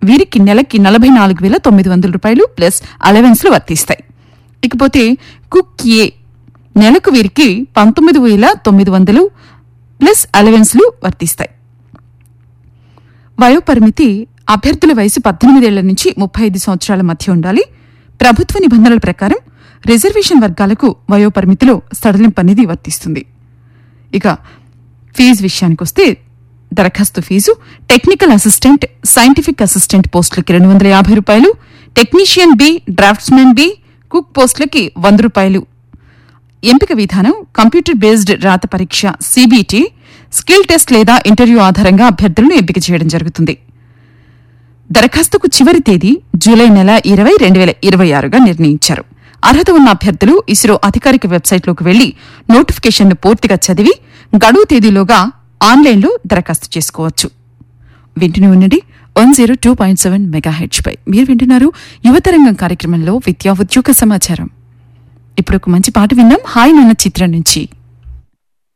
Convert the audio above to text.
వీరికి నెలకి నలభై నాలుగు వేల తొమ్మిది వందల రూపాయలు ప్లస్ అలవెన్స్లు వర్తిస్తాయి ఇకపోతే కుక్ ఏ నెలకు వీరికి పంతొమ్మిది వేల తొమ్మిది వందలు ప్లస్ అలవెన్స్లు వర్తిస్తాయి వయోపరిమితి అభ్యర్థుల వయసు పద్దెనిమిదేళ్ల నుంచి ముప్పై ఐదు సంవత్సరాల మధ్య ఉండాలి ప్రభుత్వ నిబంధనల ప్రకారం రిజర్వేషన్ వర్గాలకు వయోపరిమితిలో సడలింపు అనేది వర్తిస్తుంది ఇక ఫీజు విషయానికి వస్తే దరఖాస్తు fees technical assistant scientific assistant పోస్టులకి రెండు వందల యాభై రూపాయలు technician B draftsman B cook పోస్టులకి వంద రూపాయలు ఎంపిక విధానం కంప్యూటర్ బేస్డ్ రాత పరీక్ష సిబిటి స్కిల్ టెస్ట్ లేదా ఇంటర్వ్యూ ఆధారంగా అభ్యర్థులను ఎంపిక చేయడం జరుగుతుంది దరఖాస్తుకు చివరి తేదీ జూలై నెల ఇరవై రెండు వేల ఇరవై ఆరుగా నిర్ణయించారు అర్హత ఉన్న అభ్యర్థులు ఇస్రో అధికారిక వెబ్సైట్లోకి వెళ్లి నోటిఫికేషన్ను పూర్తిగా చదివి గడువు తేదీలోగా ఆన్లైన్లో దరఖాస్తు చేసుకోవచ్చు వింటూనే ఉండండి one zero two point seven mega పై మీరు వింటున్నారు యువతరంగం కార్యక్రమంలో విద్యా ఉద్యోగ సమాచారం ఇప్పుడు ఒక మంచి పాట విన్నాం హాయ్ నాన్న చిత్రం నుంచి